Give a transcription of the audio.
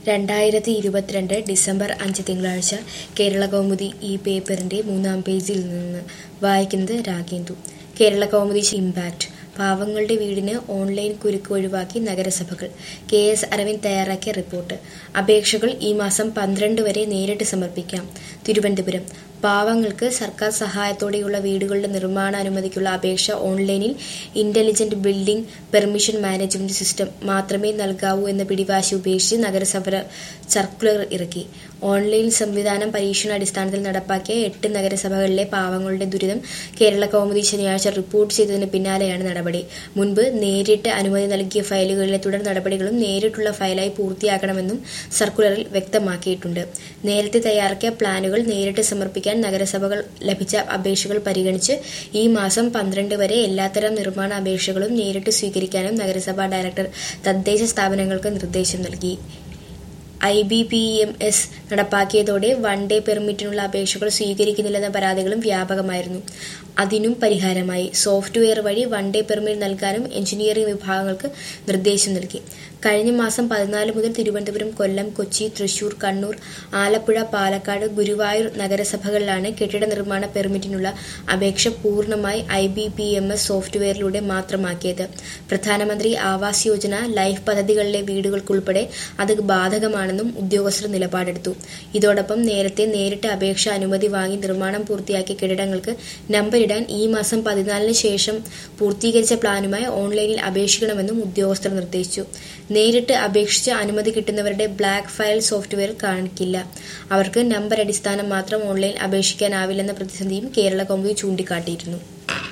രണ്ടായിരത്തി ഇരുപത്തിരണ്ട് ഡിസംബർ അഞ്ച് തിങ്കളാഴ്ച കേരള കൗമുദി ഈ പേപ്പറിന്റെ മൂന്നാം പേജിൽ നിന്ന് വായിക്കുന്നത് രാഗേന്ദു കേരള കൗമുദി ഇമ്പാക്ട് പാവങ്ങളുടെ വീടിന് ഓൺലൈൻ കുരുക്ക് ഒഴിവാക്കി നഗരസഭകൾ കെ എസ് അരവിന്ദ് തയ്യാറാക്കിയ റിപ്പോർട്ട് അപേക്ഷകൾ ഈ മാസം പന്ത്രണ്ട് വരെ നേരിട്ട് സമർപ്പിക്കാം തിരുവനന്തപുരം പാവങ്ങൾക്ക് സർക്കാർ സഹായത്തോടെയുള്ള വീടുകളുടെ നിർമ്മാണ അനുമതിക്കുള്ള അപേക്ഷ ഓൺലൈനിൽ intelligent building permission management system മാത്രമേ നൽകാവൂ എന്ന പിടിവാശി ഉപേക്ഷിച്ച് നഗരസഭ സർക്കുലർ ഇറക്കി ഓൺലൈൻ സംവിധാനം പരീക്ഷണാടിസ്ഥാനത്തിൽ നടപ്പാക്കിയ എട്ട് നഗരസഭകളിലെ പാവങ്ങളുടെ ദുരിതം കേരള കൗമുദി ശനിയാഴ്ച റിപ്പോർട്ട് ചെയ്തതിന് പിന്നാലെയാണ് നടപടി മുൻപ് നേരിട്ട് അനുമതി നൽകിയ ഫയലുകളിലെ തുടർ നടപടികളും നേരിട്ടുള്ള ഫയലായി പൂർത്തിയാക്കണമെന്നും സർക്കുലറിൽ വ്യക്തമാക്കിയിട്ടുണ്ട് നേരത്തെ തയ്യാറാക്കിയ പ്ലാനുകൾ നേരിട്ട് സമർപ്പിക്കാൻ നഗരസഭകൾ ലഭിച്ച അപേക്ഷകൾ പരിഗണിച്ച് ഈ മാസം പന്ത്രണ്ട് വരെ എല്ലാത്തരം നിർമ്മാണ അപേക്ഷകളും നേരിട്ട് സ്വീകരിക്കാനും നഗരസഭാ ഡയറക്ടർ തദ്ദേശ സ്ഥാപനങ്ങൾക്ക് നിർദ്ദേശം നൽകി I B P M S നടപ്പാക്കിയതോടെ വൺ ഡേ പെർമിറ്റിനുള്ള അപേക്ഷകൾ സ്വീകരിക്കുന്നില്ലെന്ന പരാതികളും വ്യാപകമായിരുന്നു അതിനും പരിഹാരമായി സോഫ്റ്റ്വെയർ വഴി വൺ ഡേ പെർമിറ്റ് നൽകാനും എഞ്ചിനീയറിംഗ് വിഭാഗങ്ങൾക്ക് നിർദ്ദേശം നൽകി കഴിഞ്ഞ മാസം പതിനാല് മുതൽ തിരുവനന്തപുരം കൊല്ലം കൊച്ചി തൃശൂർ കണ്ണൂർ ആലപ്പുഴ പാലക്കാട് ഗുരുവായൂർ നഗരസഭകളിലാണ് കെട്ടിട നിർമ്മാണ പെർമിറ്റിനുള്ള അപേക്ഷ പൂർണ്ണമായി I B P M S സോഫ്റ്റ്വെയറിലൂടെ മാത്രമാക്കിയത് പ്രധാനമന്ത്രി ആവാസ് യോജന ലൈഫ് പദ്ധതികളിലെ വീടുകൾക്കുൾപ്പെടെ അത് ബാധകമാണെന്നും ഉദ്യോഗസ്ഥർ നിലപാടെടുത്തു ഇതോടൊപ്പം നേരത്തെ നേരിട്ട് അപേക്ഷ അനുമതി വാങ്ങി നിർമ്മാണം പൂർത്തിയാക്കിയ കെട്ടിടങ്ങൾക്ക് നമ്പരിടാൻ ഈ മാസം പതിനാലിന് ശേഷം പൂർത്തീകരിച്ച പ്ലാനുമായി ഓൺലൈനിൽ അപേക്ഷിക്കണമെന്നും ഉദ്യോഗസ്ഥർ നിർദ്ദേശിച്ചു നേരിട്ട് അപേക്ഷിച്ച് അനുമതി കിട്ടുന്നവരുടെ ബ്ലാക്ക് ഫയൽ സോഫ്റ്റ്വെയർ കാണിക്കില്ല അവർക്ക് നമ്പർ അടിസ്ഥാനം മാത്രം ഓൺലൈൻ അപേക്ഷിക്കാനാവില്ലെന്ന പ്രതിസന്ധിയും കേരള കൗമുദി ചൂണ്ടിക്കാട്ടിയിരുന്നു